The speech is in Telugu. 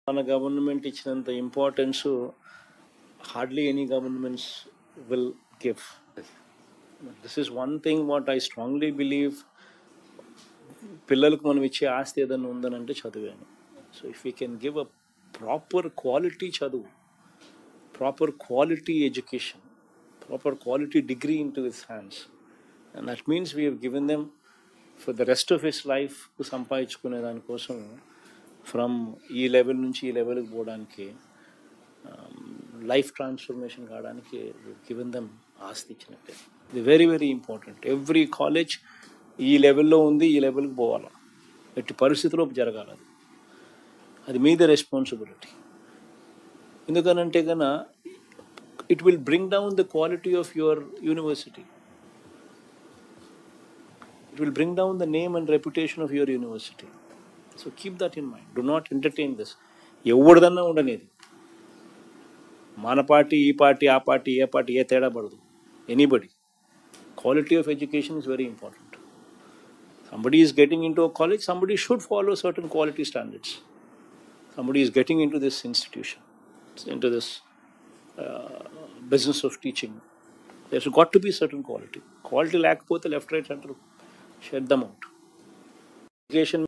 మన గవర్నమెంట్ ఇచ్చినంత importance hardly any governments will give this is one thing what I strongly believe పిల్లలకు మనం ఇచ్చే ఆస్తి ఏదైనా ఉందనంటే చదివాను so if you can give a proper quality చదువు proper quality education proper quality degree in to his hands and that means we have given them for the rest of his life సంపాదించుకునే దానికోసం ఫ్రమ్ ఈ లెవెల్ నుంచి ఈ లెవెల్కి పోవడానికి లైఫ్ ట్రాన్స్ఫర్మేషన్ కావడానికి గివెన్ దమ్ ఆస్తి ఇచ్చినట్టే ఇది very very important every college ఈ లెవెల్లో ఉంది ఈ లెవెల్కి పోవాలి ఎట్టి పరిస్థితిలో జరగాలి అది అది మీదే రెస్పాన్సిబిలిటీ ఎందుకనంటే కన్నా it will bring down the quality of your university it will bring down the name and reputation of your university. So keep that in mind. Do not entertain this. ఎవరిదన్నా ఉండనేది మన పార్టీ ఈ పార్టీ ఆ పార్టీ ఏ పార్టీ ఏ తేడా పడదు anybody quality of education is very important somebody is getting in to college somebody should follow certain quality standards somebody is getting in to this institution in to this business of teaching there's got to be certain quality. Quality లేకపోతే లెఫ్ట్ రైట్ అంటారు షెడ్ దమ్ అవుట్ ఎడ్యుకేషన్